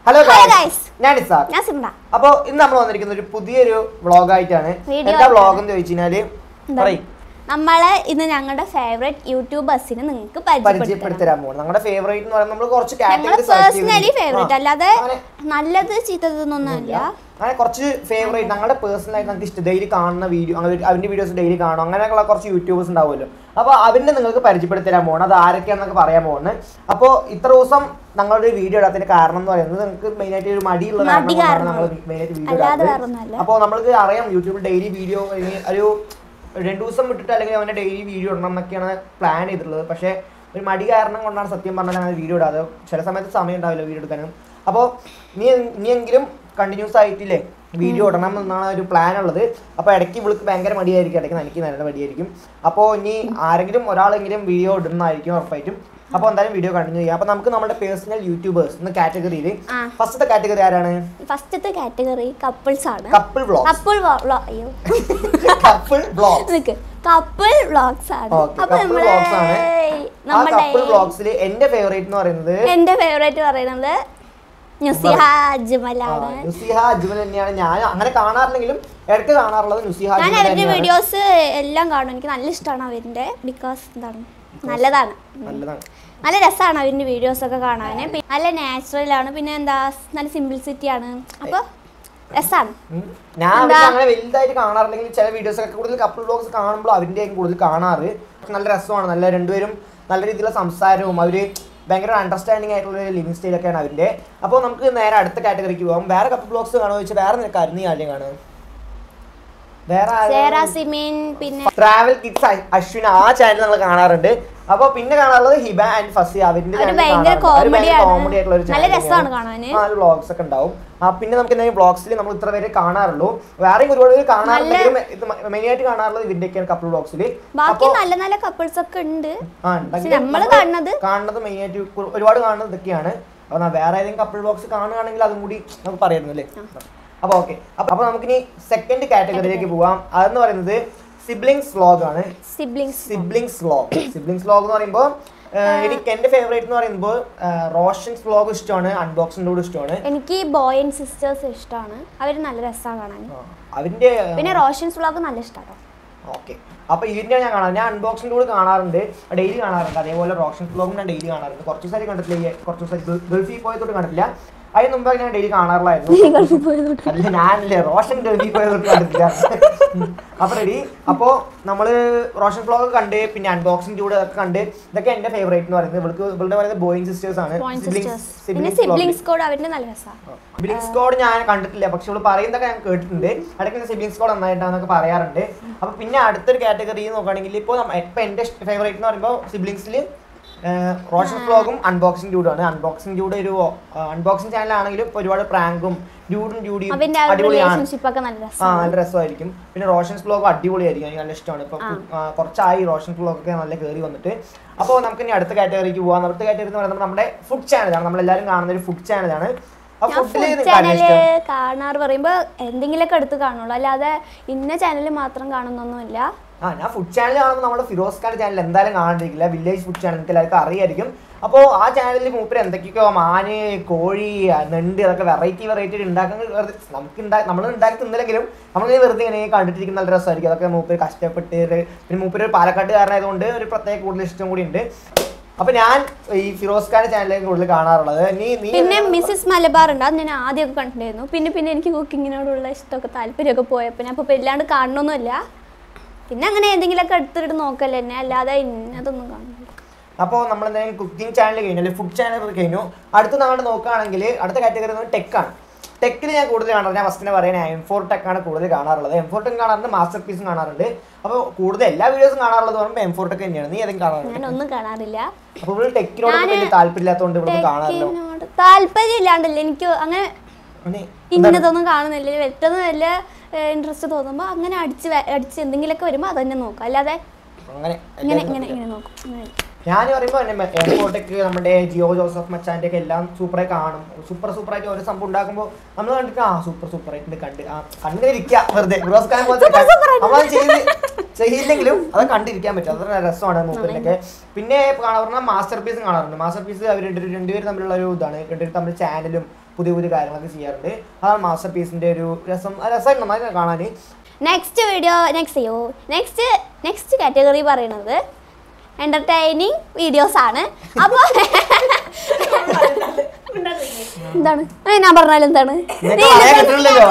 Hello Hello guys. guys. ഞാൻ ഇസാഖ് ഞാൻ സിംറ അപ്പൊ ഇന്ന് നമ്മൾ വന്നിരിക്കുന്ന ഒരു പുതിയൊരു വ്ളോഗ് ആയിട്ടാണ് Video എന്താ ആയിട്ടാണ്. വ്ളോഗ് എന്ന് ചോദിച്ചു കഴിഞ്ഞാല് പറയും നമ്മള് ഇന്ന് ഞങ്ങളുടെ ഫേവറേറ്റ് യൂട്യൂബേഴ്സിനെ നിങ്ങൾക്ക് പരിചയപ്പെടുത്തരാം പരിചയപ്പെടുത്തരാൻ പോകുന്നത് ഞങ്ങളുടെ ഫേവറേറ്റ് എന്ന് പറയുമ്പോൾ നമ്മൾ കുറച്ച് ഞങ്ങള് category select പേഴ്സണലി ചെയ്തിട്ടുണ്ട്. ഫേവറേറ്റ് ആ. അല്ലാതെ അങ്ങനെ നല്ലത് ചീത്തതൊന്നുമല്ല അങ്ങനെ കുറച്ച് ഫേവറേറ്റ് ഞങ്ങളുടെ പേഴ്സണൽ ആയിട്ട് നമുക്ക് ഇഷ്ടം ഡെയിലി കാണുന്ന വീഡിയോ അവന്റെ വീഡിയോസ് ഡെയിലി കാണും അങ്ങനെയൊക്കെയുള്ള കുറച്ച് യൂട്യൂബേഴ്സ് ഉണ്ടാവുമല്ലോ അപ്പൊ അവന്റെ നിങ്ങൾക്ക് പരിചയപ്പെടുത്തരാൻ പോകണം അത് ആരൊക്കെയാണെന്നൊക്കെ പറയാൻ പോകുന്നത് അപ്പോൾ ഇത്ര ദിവസം ഞങ്ങളുടെ വീഡിയോ ഇടാത്തതിന്റെ കാരണം എന്ന് പറയുന്നത് നിങ്ങൾക്ക് മെയിൻ ആയിട്ട് ഒരു മടിയുള്ള കാരണം മടി കൊണ്ടാണ് കാരണം. നമ്മൾ മെയിൻ ആയിട്ട് വീഡിയോ അല്ലാതെ ഇടാത്തത് വേറൊന്നുമല്ല. അപ്പോൾ നമ്മൾക്ക് അറിയാം യൂട്യൂബിൽ ഡെയിലി വീഡിയോ ഒരു രണ്ടു ദിവസം വിട്ടിട്ട് അല്ലെങ്കിൽ അവന്റെ ഡെയിലി വീഡിയോ ഇടണം എന്നൊക്കെയാണ് പ്ലാൻ ചെയ്തിട്ടുള്ളത് പക്ഷേ ഒരു മടി കാരണം കൊണ്ടാണ് സത്യം പറഞ്ഞാൽ അങ്ങനെ വീഡിയോ ഇടാതെ ചില സമയത്ത് സമയം ഉണ്ടാവില്ല വീഡിയോ എടുക്കാനും അപ്പോൾ നീ ഇനിയെങ്കിലും കണ്ടിന്യൂസ് ആയിട്ടില്ലേ വീഡിയോ ഇടണം എന്നാണ് ഒരു പ്ലാൻ ഉള്ളത് അപ്പോൾ ഇടയ്ക്ക് ഇവൾക്ക് ഭയങ്കര മടിയായിരിക്കും ഇടയ്ക്ക് എനിക്ക് നല്ല മടിയായിരിക്കും അപ്പോൾ ഇനി ആരെങ്കിലും ഒരാളെങ്കിലും വീഡിയോ ഇടുന്നതായിരിക്കും ഉറപ്പായിട്ടും അപ്പോൾ എന്തായാലും വീഡിയോ കണ്ടിന്യൂ ചെയ്യാം അപ്പോൾ നമുക്ക് നമ്മുടെ പേഴ്സണൽ യൂട്യൂബേഴ്സ് എന്ന കാറ്റഗറിയിൽ ആ. ഫസ്റ്റത്തെ കാറ്റഗറി ആരാണ് ഫസ്റ്റത്തെ കാറ്റഗറി കപ്പിൾസ് ആണ് കപ്പിൾ വ്ളോഗ് കപ്പിൾ അയ്യോ കപ്പിൾ വ്ളോഗ് നിക്ക് കപ്പിൾ വ്ളോഗ്സ് ആണ് Okay, അപ്പൊ couple നമ്മള് vlogs ആണ്. ആ നമ്മുടെ കപ്പിൾ വ്ളോഗ്സിൽ എന്റെ ഫേവറേറ്റ് എന്ന് പറയുന്നത് എന്റെ ഫേവറേറ്റ് പറയുന്നത് നുസിഹ അജ്മലാണ് ആ, നുസിഹ അജ്മൽ തന്നെയാണ് ഞാൻ അങ്ങനെ കാണാറില്ലെങ്കിലും ഇടയ്ക്ക് കാണാറുള്ളത് നുസിഹ ഞാൻ അജ്മൽ അവരുടെ തന്നെയാണ് വീഡിയോസ് എല്ലാം കാണും എനിക്ക് നല്ല ഇഷ്ടമാണ് അവരുടെ ബിക്കോസ് എന്താണ് നല്ലതാണ് നല്ലതാണ് നല്ല രസമാണ് അവരുടെ വീഡിയോസ് ഒക്കെ കാണാൻ പിന്നെ നല്ല നാച്ചുറൽ ആണ് പിന്നെ എന്താ നല്ല സിംപ്ലിസിറ്റി ആണ് അപ്പൊ രസമാണ് ഉം. ഞാൻ അവരുടെ അങ്ങനെ വലുതായിട്ട് കാണാറില്ലെങ്കിൽ ചില വീഡിയോസ് ഒക്കെ കൂടുതൽ കപ്പിൾ വ്ളോഗ്സ് കാണുമ്പോൾ അവരുടെ കൂടുതൽ കാണാറ് നല്ല രസമാണ് നല്ല രണ്ടുപേരും നല്ല രീതിയിലുള്ള സംസാരവും അവര് ഭയങ്കര അണ്ടർസ്റ്റാൻഡിങ് ആയിട്ടുള്ള ഒരു ലിവിങ് സ്റ്റൈലൊക്കെയാണ് അവരുടെ അപ്പോൾ നമുക്ക് നേരെ അടുത്ത കാറ്റഗറിക്ക് പോകാം വേറെ കപ്പിൾ വ്ളോഗ്സ് കാണുമോ ചോദിച്ചാൽ വേറെ നിനക്കായിരുന്നു നീ ആദ്യം കാണുക വേറെ സേറ ആരെങ്കിലും- സിമിൻ പിന്നെ ട്രാവൽ കിഡ്സ് അശ്വിൻ ആ ചാനൽ നമ്മൾ കാണാറുണ്ട് അപ്പൊ പിന്നെ കാണാറുള്ളത് ഹിബ ആൻഡ് ഫസി അവരുടെ അവര് channel ഭയങ്കര കാണാറുണ്ട്. അവര് ഭയങ്കര comedy ആണ്. comedy ആയിട്ടുള്ള ഒരു നല്ല channel രസമാണ് തന്നെയാണ്. കാണാന്. ആ വ്ളോഗ്സ് ഒക്കെ ഉണ്ടാവും ആ പിന്നെ നമുക്ക് എന്തെങ്കിലും വ്ളോഗ്സിൽ നമ്മൾ ഇത്ര പേര് കാണാറുള്ളൂ വേറെയും ഒരുപാട് പേര് കാണാറുണ്ടെങ്കിലും ഇത് മെയിൻ ആയിട്ട് കാണാറുള്ളത് ഇതിന്റെയൊക്കെയാണ് കപ്പിൾ വ്ളോഗ്സിൽ ബാക്കി നല്ല നല്ല കപ്പിൾസ് ഒക്കെ ഉണ്ട് ആ ഉണ്ടെങ്കിലും പക്ഷെ നമ്മള് നമ്മള് കാണുന്നത് കാണുന്നത് മെയിൻ ആയിട്ട് കു- ഒരുപാട് കാണുന്നത് ഇതൊക്കെയാണ് അപ്പൊ ന- വേറെ ഏതെങ്കിലും കപ്പിൾ വ്ളോഗ്സ് കാണുകയാണെങ്കിൽ അതും കൂടി നമുക്ക് പറയായിരുന്നു അല്ലേ അപ്പൊ ഓക്കെ അപ്പൊ നമുക്കിനി സെക്കൻഡ് കാറ്റഗറിയിലേക്ക് പോവാം അതെന്ന് പറയുന്നത് സിബ്ലിങ്സ് വ്ളോഗ് ആണ് siblings siblings vlog siblings vlog എന്ന് പറയുമ്പോൾ എനിക്ക് എന്റെ ഫേവറേറ്റ് എന്ന് പറയുമ്പോൾ റോഷൻസ് വ്ളോഗ് ഇഷ്ടമാണ് അൺബോക്സിംഗ് ഇഷ്ടമാണ് എനിക്ക് ബോയ് ആൻഡ് സിസ്റ്റേഴ്സ് ഇഷ്ടമാണ് അവർ നല്ല രസമാണ് കാണാൻ ആ, അവന്റെ പിന്നെ റോഷൻസ് വ്ളോഗ് നല്ല ഇഷ്ടമാണ് ഓക്കെ അപ്പൊ ഇതിന്റെ ഞാൻ കാണാം ഞാൻ അൺബോക്സിംഗ് കൂടെ കാണാറുണ്ട് ഡെയിലി കാണാറുണ്ട് അതേപോലെ റോഷൻ വ്ളോഗും ഞാൻ ഡെയിലി കാണാറുണ്ട് കുറച്ച് ദിവസമായിട്ട് കണ്ടിട്ടില്ല ഈ കുറച്ച് ദിവസമായിട്ട് ഗൾഫിൽ പോയതോട്ട് കണ്ടിട്ടില്ല അതിന് മുമ്പ് ഞാൻ ഡെയിലി കാണാറുള്ളായിരുന്നു അല്ല ഞാനല്ലേ റോഷൻ ഗൾഫിൽ പോയതോട്ട് കണ്ടിട്ടില്ല അപ്പൊ റെഡി അപ്പോ നമ്മള് റോഷൻ വ്ളോഗ് കണ്ട് പിന്നെ അൺബോക്സിംഗ് കൂടെ ഒക്കെ കണ്ട് ഇതൊക്കെ എന്റെ ഫേവറേറ്റ് എന്ന് പറയുന്നത് ഇവൾക്ക് ഇവളുടെ പറയുന്നത് ബോയിങ് സിസ്റ്റേഴ്സ് ആണ് ബോയ് Siblings- സിസ്റ്റേഴ്സ് പിന്നെ siblings vlog. സിബ്ലിങ്സ് കോഡ് അവരുടെ നല്ല രസമാണ് സിബ്ലിംഗ് സ്കോഡ് ഞാൻ കണ്ടിട്ടില്ല പക്ഷെ ഇവള് പറയുന്നതൊക്കെ ഞാൻ കേട്ടിട്ടുണ്ട് ഇടയ്ക്ക് സിബ്ലിംഗ് സ്കോഡ് നന്നായിട്ടാന്നൊക്കെ പറയാറുണ്ട് അപ്പൊ പിന്നെ അടുത്തൊരു കാറ്റഗറി നോക്കുകയാണെങ്കിൽ ഇപ്പോൾ ഇപ്പൊ എന്റെ ഫേവറേറ്റ് എന്ന് പറയുമ്പോൾ സിബ്ലിംഗ്സിൽ റോഷൻ വ്ളോഗും അൺബോക്സിംഗ് ഡ്യൂഡാണ് അൺബോക്സിംഗ് ഡ്യൂഡ് ഒരു അൺബോക്സിംഗ് ചാനൽ ആണെങ്കിലും ഇപ്പൊ ഒരുപാട് പ്രാങ്കും ഡ്യൂഡും ഡ്യൂഡിയും അവന്റെ ആ അടിപൊളിയാണ് റിലേഷൻഷിപ്പ് ഒക്കെ നല്ല ആ രസമാണ് നല്ല രസമായിരിക്കും പിന്നെ റോഷൻസ് വ്ളോഗ് അടിപൊളിയായിരിക്കും എനിക്ക് നല്ല ഇഷ്ടമാണ് ഇപ്പൊ ആ, കുറച്ചായി റോഷൻ വ്ളോഗ് ഒക്കെ നല്ല കയറി വന്നിട്ട് അപ്പോൾ നമുക്ക് ഇനി അടുത്ത കാറ്റഗറിക്ക് പോവാം അടുത്ത കാറ്റഗറി എന്ന് പറയുന്നത് നമ്മുടെ ഫുഡ് ചാനലാണ് നമ്മളെല്ലാവരും കാണുന്ന ഒരു ഫുഡ് ചാനലാണ് ആ ഞാൻ ഫുഡിൽ ഫുഡ് ചാനല് കാണാറ് പറയുമ്പോ എന്തെങ്കിലുമൊക്കെ എടുത്ത് കാണുള്ളൂ അല്ലാതെ ഇന്ന ചാനൽ മാത്രം കാണുന്നൊന്നുമില്ല ആ ഞാൻ ഫുഡ് ചാനൽ കാണുമ്പോൾ നമ്മുടെ ഫിറോസ് ഖാൻ ചാനൽ എന്തായാലും കാണാണ്ടിരിക്കില്ല വില്ലേജ് ഫുഡ് ചാനൽ എനിക്ക് എല്ലാവർക്കും അറിയായിരിക്കും അപ്പോൾ ആ ചാനലിൽ മൂപ്പര് എന്തൊക്കെയൊക്കെയോ മാന് കോഴി ആ, നെണ്ട് അതൊക്കെ വെറൈറ്റി വെറൈറ്റി ഉണ്ടാക്കുന്ന വെറുതെ നമുക്ക് ഉണ്ടാ നമ്മൾ ഉണ്ടാക്കി തിന്നില്ലെങ്കിലും നമ്മളിങ്ങനെ വെറുതെ ഇങ്ങനെ കണ്ടിട്ടിരിക്കുന്ന നല്ല രസമായിരിക്കും അതൊക്കെ മൂപ്പര് കഷ്ടപ്പെട്ട് ഒരു- പിന്നെ മൂപ്പര് ഒരു പാലക്കാട്ടുകാരനായതുകൊണ്ട് ഒരു പ്രത്യേക കൂടുതൽ ഇഷ്ടം കൂടി ഉണ്ട് അപ്പൊ ഞാൻ ഈ ഫിറോസ് ഖാൻ ചാനലിലേക്ക് കൂടുതൽ കാണാറുള്ളത് നീ നീ പിന്നെ മിസ്സസ് മലബാർ ഉണ്ട് അത് ഞാൻ ആദ്യമൊക്കെ കണ്ടിട്ടുണ്ടായിരുന്നു പിന്നെ പിന്നെ എനിക്ക് കുക്കിങ്ങിനോടുള്ള ഇഷ്ടമൊക്കെ താല്പര്യമൊക്കെ പോയപ്പോൾ ഞാൻ ഇപ്പോൾ ഇല്ലാണ്ട് കാണണമെന്നില്ല പിന്നെ അങ്ങനെ എന്തെങ്കിലുമൊക്കെ എടുത്തിട്ട് നോക്കല്ലേ എന്നെ അല്ലാതെ ഇന്നതൊന്നും കാണുന്നില്ല അപ്പോൾ നമ്മൾ എന്തായാലും കുക്കിംഗ് ചാനൽ കഴിഞ്ഞു അല്ലെങ്കിൽ ഫുഡ് ചാനൽ കഴിഞ്ഞു അടുത്ത് നമ്മൾ നോക്കുകയാണെങ്കിൽ അടുത്ത കാറ്റഗറി ടെക്കാണ് ടെക്കിൽ ഞാൻ കൂടുതൽ കാണാറുണ്ട് ഞാൻ ഫസ്റ്റിനെ പറയാൻ എം ഫോർ ടെക് ആണ് കൂടുതൽ കാണാറുള്ളത് എം ഫോർ ടെക് കാണാറുണ്ട് മാസ്റ്റർ പീസും കാണാറുണ്ട് അപ്പോൾ കൂടുതൽ എല്ലാ വീഡിയോസും കാണാറുള്ളത് പറയുമ്പോൾ എം ഫോർ ടെക് തന്നെയാണ് നീ ഏതെങ്കിലും കാണാറുണ്ട് ഞാൻ ഒന്നും കാണാറില്ല അപ്പോൾ ഇവിടെ ടെക്കിനോട് വലിയ താല്പര്യമില്ലാത്തതുകൊണ്ട് ഇവിടെ കാണാറില്ല ടെക്കിനോട് താല്പര്യം ഇല്ലാണ്ടല്ലേ എനിക്ക് അങ്ങനെ നീ- ഇന്നതൊന്നും കാണുന്നില്ല വെറ്റൊന്നും വലിയ ഇൻട്രസ്റ്റ് തോന്നുമ്പോൾ അങ്ങനെ അടിച്ച് വെ- അടിച്ച് എന്തെങ്കിലുമൊക്കെ വരുമ്പോൾ അത് തന്നെ നോക്കും അല്ലാതെ അങ്ങനെ ഇങ്ങനെ ഇങ്ങനെ ഇങ്ങനെ നോക്കും അങ്ങനെ. ഞാൻ പറയുമ്പോൾ എയർപോർട്ടൊക്കെ നമ്മുടെ ജിയോ ജോസഫ് മച്ചാൻ്റെ ഒക്കെ എല്ലാം സൂപ്പറായി കാണും സൂപ്പർ സൂപ്പറായിട്ട് ഓരോ സംഭവം ഉണ്ടാക്കുമ്പോൾ നമ്മൾ കണ്ടിട്ട് ആ സൂപ്പർ സൂപ്പറായിട്ട് കണ്ട് ആ കണ്ടിങ്ങനെ ഇരിക്കുക വെറുതെ ഫിറോസ് ഖാൻ പോലത്തെ നമ്മൾ ചെയ്ത് ചെയ്യില്ലെങ്കിലും അത് കണ്ടിരിക്കാൻ പറ്റും അത്ര രസമാണ് മൂപ്പറിനൊക്കെ പിന്നെ കാണാൻ പറഞ്ഞാൽ മാസ്റ്റർ പീസ് കാണാറുണ്ട് മാസ്റ്റർ പീസ് അവർ രണ്ടുപേരും രണ്ടുപേരും തമ്മിലുള്ള ഒരു ഇതാണ് രണ്ടുപേരും തമ്മിൽ ചാനലും പുതിയ പുതിയ കാര്യങ്ങളൊക്കെ ചെയ്യാറുണ്ട് അതാണ് മാസ്റ്റർ പീസിന്റെ ഒരു രസം രസമായിട്ട് നന്നായി കാണാൻ നെക്സ്റ്റ് വീഡിയോ നെക്സ്റ്റ് ചെയ്യോ നെക്സ്റ്റ് നെക്സ്റ്റ് കാറ്റഗറി പറയുന്നത് എന്റർടൈനിങ് വീഡിയോസ് ആണ് അപ്പോൾ എന്താണ് ഏ, ഞാൻ പറഞ്ഞാൽ എന്താണ് നിനക്ക് പറയാൻ കിട്ടണില്ലല്ലോ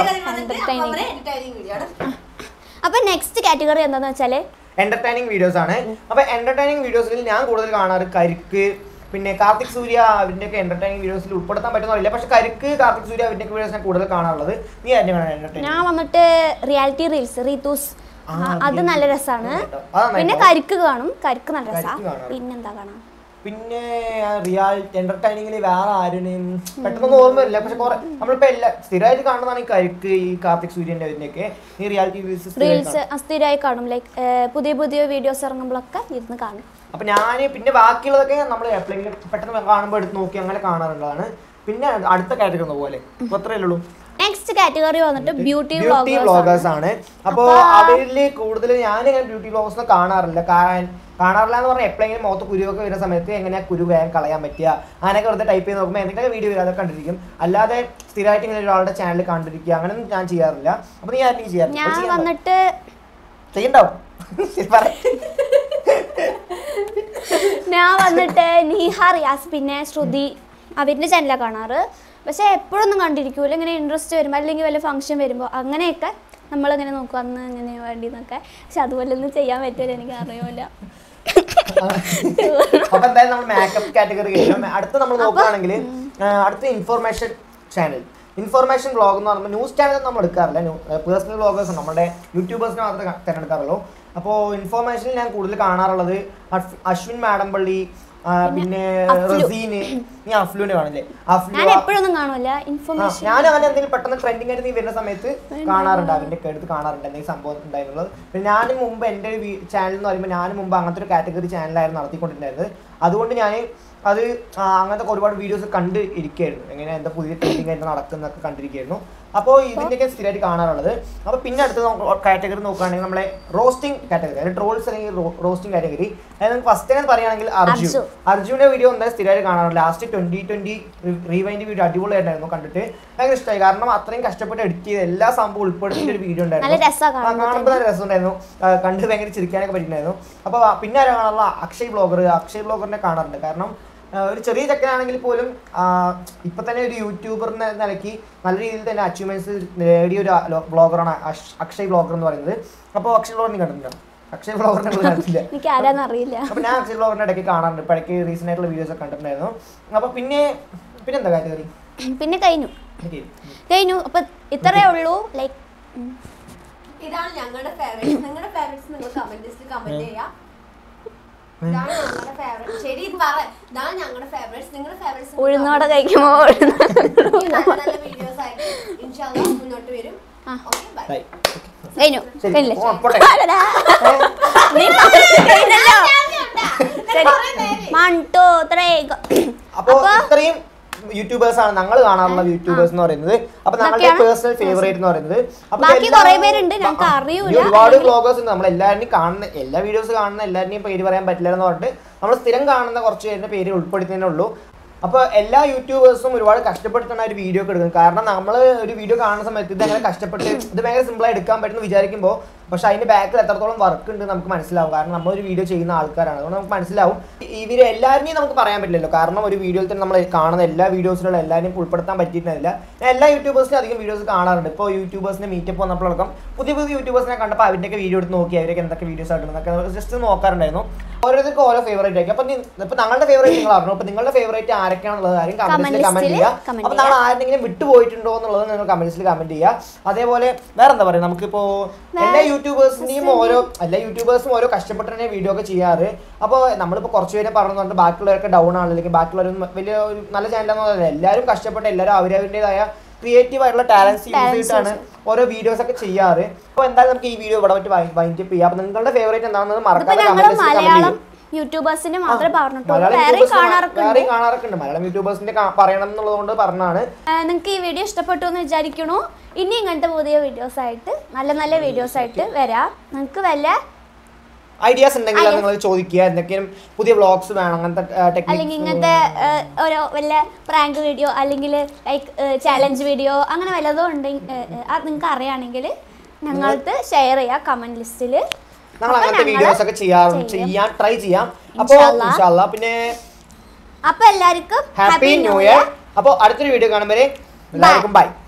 അപ്പൊ നെക്സ്റ്റ് കാറ്റഗറി എന്താന്ന് വെച്ചാല് എന്റർടൈനിങ് വീഡിയോസ് ആണ് അപ്പൊ എന്റർടൈനിങ് വീഡിയോസിൽ ഞാൻ കൂടുതൽ കാണാറ് കരിക്ക് പിന്നെ കാർത്തിക് സൂര്യ അവരുടെ ഒക്കെ എന്റർടൈനിങ് വീഡിയോസിൽ ഉൾപ്പെടുത്താൻ പറ്റുന്ന അറിയില്ല പക്ഷെ കരിക്ക് കാർത്തിക് സൂര്യ അവരുടെ ഒക്കെ വീഡിയോസ് ഞാൻ കൂടുതൽ കാണാറുള്ളത് നീ ആയിരുന്നു കാണാൻ എന്റർടൈനിങ് ഞാൻ വന്നിട്ട് റിയാലിറ്റി റീൽസ് റീത്തൂസ് ആ, ആ, അത് reality നല്ല രസമാണ് കേട്ടോ. അത് നന്നായി പിന്നെ കാണും. കരിക്ക് കാണും കരിക്ക് നല്ല രസാ കരിക്ക് കാണാം. പിന്നെന്താ കാണാം പിന്നെ റിയാൽ എന്റർടൈനിങ്ങിൽ വേറെ ആരും പെട്ടെന്നൊന്നും ഓർമ്മ വരില്ല പക്ഷെ കുറെ നമ്മളിപ്പോ എല്ലാ സ്ഥിരമായിട്ട് കാണുന്നതാണ് ഈ കരിക്ക് ഈ കാർത്തിക് സൂര്യന്റെ അതിന്റെയൊക്കെ ഈ റിയാലിറ്റി റീൽസ് സ്ഥിരമായി കാണും ലൈക്ക് പുതിയ പുതിയ വീഡിയോസ് ഇറങ്ങുമ്പോഴൊക്കെ ഇരുന്ന് കാണും അപ്പൊ ഞാൻ പിന്നെ ബാക്കിയുള്ളതൊക്കെ നമ്മൾ എപ്പോഴെങ്കിലും പെട്ടെന്ന് കാണുമ്പോൾ എടുത്ത് നോക്കി അങ്ങനെ കാണാറുള്ളതാണ് പിന്നെ അടുത്ത കാറ്റഗറി പോലെ ഇപ്പൊ അത്രയല്ലേ ഉള്ളൂ നെക്സ്റ്റ് കാറ്റഗറി വന്നിട്ട് ബ്യൂട്ടി ബ്യൂട്ടി വ്ളോഗേഴ്സ് വ്ളോഗേഴ്സ് ആണ് അപ്പോ അവരില് കൂടുതൽ ഞാൻ ഇങ്ങനെ ബ്യൂട്ടി വ്ളോഗേഴ്സ് കാണാറില്ല കാ- കാണാറില്ല എന്ന് പറഞ്ഞാൽ എപ്പോഴെങ്കിലും മുഖത്ത് കുരുവൊക്കെ വരുന്ന സമയത്ത് എങ്ങനെയാ കുരു വേഗം കളയാൻ പറ്റുക അങ്ങനെയൊക്കെ വെറുതെ ടൈപ്പ് ചെയ്ത് നോക്കുമ്പോൾ എന്തെങ്കിലും വീഡിയോ വരും അതൊക്കെ കണ്ടിരിക്കും അല്ലാതെ സ്ഥിരമായിട്ട് ഇങ്ങനെ ഒരാളുടെ ചാനൽ കണ്ടിരിക്കുക അങ്ങനെയൊന്നും ഞാൻ ചെയ്യാറില്ല അപ്പൊ നീ ആരും ചെയ്യാറില്ല ഞാൻ അപ്പോൾ ചെയ്യണ്ട. വന്നിട്ട് ചെയ്യണ്ടാവും ശരി, പറ. ഞാൻ വന്നിട്ട് നീഹ റിയാസ് പിന്നെ ശ്രുതി അവരുടെ ചാനലാണ് കാണാറ് പക്ഷെ എപ്പോഴൊന്നും കണ്ടിരിക്കൂല ഇങ്ങനെ ഇൻട്രസ്റ്റ് വരുമ്പോൾ അല്ലെങ്കിൽ വല്ല ഫംഗ്ഷൻ വരുമ്പോൾ അങ്ങനെയൊക്കെ നമ്മളിങ്ങനെ നോക്കും അന്ന് ഇങ്ങനെ വേണ്ടി എന്നൊക്കെ പക്ഷെ അതുപോലെ ഒന്നും ചെയ്യാൻ പറ്റില്ല എനിക്ക് അറിയില്ല അപ്പൊ എന്തായാലും നമ്മൾ മേക്കപ്പ് കാറ്റഗറി കഴിഞ്ഞു അടുത്ത നമ്മൾ നോക്കുകയാണെങ്കിൽ അടുത്ത ഇൻഫോർമേഷൻ ചാനൽ ഇൻഫോർമേഷൻ വ്ളോഗ് എന്ന് പറയുമ്പോൾ ന്യൂസ് ചാനൽ നമ്മൾ എടുക്കാറില്ല പേഴ്സണൽ വ്ളോഗേഴ്സ് നമ്മുടെ യൂട്യൂബേഴ്സിനെ മാത്രമേ ക- തിരഞ്ഞെടുക്കാറുള്ളൂ അപ്പോൾ ഇൻഫോർമേഷനിൽ ഞാൻ കൂടുതൽ കാണാറുള്ളത് അഷ്- അശ്വിൻ മാഡംപള്ളി ആ, പിന്നെ അഫ്ലു. റസീന് നീ അഫ്ലുവിനെ കാണില്ലേ അഫ്ലു ഞാൻ എപ്പോഴൊന്നും കാണൂല ആ, ഇൻഫർമേഷൻ ഞാൻ അവൻ എന്തെങ്കിലും പെട്ടെന്ന് ട്രെൻഡിങ് ആയിട്ട് നീ വരുന്ന സമയത്ത് കാണാറുണ്ട് അവന്റെ ഒക്കെ അടുത്ത് കാണാറുണ്ട് എന്തെങ്കിലും സംഭവം ഉണ്ടായിരുന്നുള്ളത് പിന്നെ ഞാനും മുമ്പ് എൻ്റെ ഒരു ചാനൽ എന്ന് പറയുമ്പോൾ ഞാനും മുമ്പ് അങ്ങനത്തെ ഒരു കാറ്റഗറി ചാനലായിരുന്നു നടത്തിക്കൊണ്ടിരുന്നത് അതുകൊണ്ട് ഞാൻ അത് ആ, അങ്ങനത്തെ ഒരുപാട് വീഡിയോസ് കണ്ട് ഇരിക്കുകയായിരുന്നു എങ്ങനെ എന്താ പുതിയ ട്രെൻഡിങ് ആയിട്ട് നടക്കുന്നതൊക്കെ കണ്ടിരിക്കുകയായിരുന്നു അപ്പോൾ ഇതിൻ്റെയൊക്കെ സ്ഥിരമായിട്ട് കാണാറുള്ളത് അപ്പോൾ പിന്നെ അടുത്ത കാറ്റഗറി നോക്കുകയാണെങ്കിൽ നമ്മളെ റോസ്റ്റിംഗ് കാറ്റഗറി അതായത് ട്രോൾസ് അല്ലെങ്കിൽ റോസ്റ്റിംഗ് കാറ്റഗറി അതായത് ഫസ്റ്റ് തന്നെ പറയുകയാണെങ്കിൽ അർജുൻ അർജു. അർജുന്റെ വീഡിയോ എന്തായാലും സ്ഥിരമായിട്ട് കാണാറുണ്ട് last twenty twenty rewind video അടിപൊളിയായിട്ടായിരുന്നു കണ്ടിട്ട് ഭയങ്കര ഇഷ്ടമായി കാരണം അത്രയും കഷ്ടപ്പെട്ട് എഡിറ്റ് ചെയ്ത് എല്ലാ സംഭവം ഉൾപ്പെടുത്തിയ ഒരു വീഡിയോ നല്ല ഉണ്ടായിരുന്നു രസാ ആ, കാണുമ്പോൾ കാണുമ്പോൾ നല്ല രസമുണ്ടായിരുന്നു ആ, കണ്ട് ഭയങ്കര ചിരിക്കാനൊക്കെ പറ്റിയിട്ടുണ്ടായിരുന്നു അപ്പോൾ പിന്നെ ആരാ കാണാറുള്ള അക്ഷയ് ബ്ലോഗർ അക്ഷയ് ബ്ലോഗറിനെ കാണാറുണ്ട് കാരണം ആ, ഒരു ചെറിയ ചെക്കനാണെങ്കിൽ പോലും ആ, ഇപ്പൊ തന്നെ ഒരു യൂട്യൂബർ എന്ന നിലയ്ക്ക് നല്ല രീതിയിൽ തന്നെ അച്ചീവ്മെന്റ്സ് നേടിയ ഒരു ബ്ലോഗറാണ് അക്ഷയ് ബ്ലോഗർ എന്ന് പറയുന്നത് അപ്പോൾ അക്ഷയ് ബ്ലോഗറിനെ കണ്ടിട്ടുണ്ടോ അക്ഷയ് ബ്ലോഗറിനെ നിങ്ങൾ കണ്ടിട്ടില്ല എനിക്ക് ആരാന്ന് അറിയില്ല അപ്പൊ ഞാൻ അക്ഷയ് ബ്ലോഗറിന്റെ ഇടയ്ക്ക് കാണാറുണ്ട് ഇപ്പൊ ഇടയ്ക്ക് റീസെന്റ് ആയിട്ടുള്ള വീഡിയോസ് ഒക്കെ കണ്ടിട്ടുണ്ടായിരുന്നു അപ്പൊ പിന്നെ പിന്നെ എന്താ കാറ്റഗറി പിന്നെ കഴിഞ്ഞു കഴിഞ്ഞു അപ്പൊ ഇത്രേ ഉള്ളൂ ലൈക്ക് ഇതാണ് ഞങ്ങളുടെ ഫേവറേറ്റ് നിങ്ങളുടെ ഫേവറേറ്റ്സ് നിങ്ങൾ കമന്റ് ലിസ്റ്റിൽ കമന്റ് ചെയ്യാം ഇതാണ് ഞങ്ങളുടെ ഫേവറേറ്റ് ശരി ഇത് പറ ഇതാണ് ഞങ്ങളുടെ ഫേവറേറ്റ്സ് നിങ്ങളുടെ ഫേവറേറ്റ്സ് ഉഴുന്നോടെ കഴിക്കുമ്പോൾ നല്ല നല്ല വീഡിയോസ് ആയിട്ട് ഇൻഷാല്ലാ മുന്നോട്ട് വരും ആ. ഓക്കെ ബൈ കഴിഞ്ഞു ശരി കഴിഞ്ഞില്ലേ? പോവാം, പോട്ടെ ആരെടാ? നീ പറഞ്ഞു കഴിഞ്ഞല്ലോ. ശരി വൺ ടു ത്രീ അപ്പൊ ഇത്രയും യൂട്യൂബേഴ്സ് ആണ് ഞങ്ങൾ കാണാറുള്ള യൂട്യൂബേഴ്സ് എന്ന് പറയുന്നത് അപ്പൊ ഞങ്ങളുടെ ഇതൊക്കെയാണ് പേഴ്സണൽ ഫേവറേറ്റ് എന്ന് പറയുന്നത് അപ്പൊ ബാക്കി എല്ലാ- കുറേ പേരുണ്ട്, ഞങ്ങൾക്ക് ആ, അറിയൂല. ഇനി ഒരുപാട് ബ്ലോഗേഴ്സ് ഉണ്ട് നമ്മൾ എല്ലാവരും കാണുന്ന എല്ലാ വീഡിയോസ് കാണുന്ന എല്ലാവരുടെയും പേര് പറയാൻ പറ്റില്ല എന്ന് പറഞ്ഞിട്ട് നമ്മൾ സ്ഥിരം കാണുന്ന കുറച്ച് പേരുടെ പേര് ഉൾപ്പെടുത്തുന്നേ ഉള്ളൂ അപ്പൊ എല്ലാ യൂട്യൂബേഴ്സും ഒരുപാട് കഷ്ടപ്പെട്ടിട്ടാണ് ഒരു വീഡിയോ ഒക്കെ എടുക്കുന്നത് കാരണം നമ്മൾ ഒരു വീഡിയോ കാണുന്ന സമയത്ത് ഇത് അങ്ങനെ കഷ്ടപ്പെട്ട് ഇത് ഭയങ്കര സിമ്പിളായി എടുക്കാൻ പറ്റുമെന്ന് വിചാരിക്കുമ്പോൾ പക്ഷെ അതിന്റെ ബാക്കിൽ എത്രത്തോളം വർക്ക് ഉണ്ട് നമുക്ക് മനസ്സിലാവും കാരണം നമ്മളൊരു വീഡിയോ ചെയ്യുന്ന ആൾക്കാരാണ് അതുകൊണ്ട് നമുക്ക് മനസ്സിലാവും ഇവർ എല്ലാവരെയും നമുക്ക് പറയാൻ പറ്റില്ലല്ലോ കാരണം ഒരു വീഡിയോയിൽ തന്നെ നമ്മൾ കാണുന്ന എല്ലാ വീഡിയോസിലുള്ള എല്ലാവരെയും ഉൾപ്പെടുത്താൻ പറ്റിയിട്ടില്ല ഞാൻ എല്ലാ യൂട്യൂബേഴ്സിനും അധികം വീഡിയോസ് കാണാറുണ്ട് ഇപ്പോൾ യൂട്യൂബേഴ്സിന്റെ മീറ്റപ്പ് വന്നപ്പോഴടക്കം പുതിയ പുതിയ യൂട്യൂബേഴ്സിനെ കണ്ടപ്പോൾ അവരുടെയൊക്കെ വീഡിയോ എടുത്ത് നോക്കി അവരൊക്കെ എന്തൊക്കെ വീഡിയോസ് ആയിട്ടൊക്കെ ജസ്റ്റ് നോക്കാറുണ്ടായിരുന്നു ഓരോരുത്തർക്കും ഓരോ ഫേവറേറ്റ് ആയിരിക്കും അപ്പൊ ഇപ്പൊ ഞങ്ങളുടെ ഫേവറേറ്റ് നിങ്ങൾ അറിഞ്ഞു അപ്പൊ നിങ്ങളുടെ ഫേവറേറ്റ് ആരൊക്കെയാണുള്ളത് ആരും Comment കമന്റ്സിൽ list കമന്റ് ല് ചെയ്യുക comment അപ്പൊ നാളെ ആരെങ്കിലും വിട്ടുപോയിട്ടുണ്ടോ എന്നുള്ളത് നിങ്ങൾ കമന്റ്സിൽ കമന്റ് ചെയ്യുക അതേപോലെ വേറെ എന്താ പറയുക നമുക്കിപ്പോ എല്ലാ യൂട്യൂബേഴ്സിന്റെയും ഓരോ എല്ലാ യൂട്യൂബേഴ്സും ഓരോ കഷ്ടപ്പെട്ടാണ് വീഡിയോ ഒക്കെ ചെയ്യാറ് അപ്പോൾ നമ്മളിപ്പോൾ കുറച്ച് പേരെ പറഞ്ഞുകൊണ്ട് ബാക്കിയുള്ളവരൊക്കെ ഡൗൺ ആണ് അല്ലെങ്കിൽ ബാക്കിയുള്ളവരൊന്നും വലിയ ഒരു നല്ല ചാനലാണെന്ന് പറയുന്നത് എല്ലാവരും കഷ്ടപ്പെട്ട് എല്ലാവരും അവരവരുടേതായ ക്രിയേറ്റീവ് ആയിട്ടുള്ള ടാലൻസ് യൂസ് Talents ചെയ്തിട്ടാണ് ഓരോ വീഡിയോസ് ഒക്കെ ചെയ്യാറ് അപ്പോൾ എന്തായാലും നമുക്ക് ഈ വീഡിയോ ഇവിടെ വെച്ച് വൈൻഡ് അപ്പ് ചെയ്യാം അപ്പോൾ നിങ്ങളുടെ ഫേവറേറ്റ് എന്താണെന്ന് ഇതിപ്പോ മറക്കാതെ ഞങ്ങള് കമന്റ് ലിസ്റ്റിൽ കമന്റ് മലയാളം ചെയ്യും യൂട്യൂബേഴ്സിന് മാത്രമേ പറഞ്ഞിട്ടുള്ളൂ മലയാളം വേറെ യൂട്യൂബേഴ്സ് കാണാറൊക്കെ ഉണ്ട് വേറെയും കാണാറൊക്കെ ഉണ്ട് മലയാളം യൂട്യൂബേഴ്സിന്റെ കാ- പറയണം എന്നുള്ളതുകൊണ്ട് പറഞ്ഞാണ് നിങ്ങൾക്ക് ഈ വീഡിയോ ഇഷ്ടപ്പെട്ടു എന്ന് വിചാരിക്കണു ഇനി ഇങ്ങനത്തെ പുതിയ വീഡിയോസ് ആയിട്ട് നല്ല നല്ല വീഡിയോസ് ആയിട്ട് വരാം നിങ്ങൾക്ക് വല്ല ഐഡിയാസ് ഉണ്ടെങ്കിൽ അത് നിങ്ങൾ ചോദിക്കുക എന്തൊക്കെയും പുതിയ വ്ളോഗ്സ് വേണം അങ്ങനത്തെ അല്ലെങ്കിൽ ടെക്നിക്സ് ഇങ്ങനത്തെ ഏഹ്, ഓരോ വല്ല പ്രാങ്ക് വീഡിയോ അല്ലെങ്കിൽ ലൈക്ക് ചാലഞ്ച് വീഡിയോ അങ്ങനെ വല്ലതും ഉണ്ടെങ്കിൽ അത് നിങ്ങൾക്ക് അറിയുകയാണെങ്കിൽ ഞങ്ങൾക്ക് ഷെയർ ചെയ്യാം കമന്റ് ലിസ്റ്റിൽ ഞങ്ങൾ അങ്ങനത്തെ വീഡിയോസ് ഒക്കെ ചെയ്യാറും ചെയ്യും. ചെയ്യാൻ ട്രൈ ചെയ്യാം അപ്പോൾ ഇൻഷാല്ലാ. ഇൻഷാല്ലാ പിന്നെ അപ്പൊ എല്ലാവർക്കും ഹാപ്പി ന്യൂ ഇയർ അപ്പോൾ അടുത്തൊരു വീഡിയോ കാണുമ്പോൾ എല്ലാവർക്കും ബൈ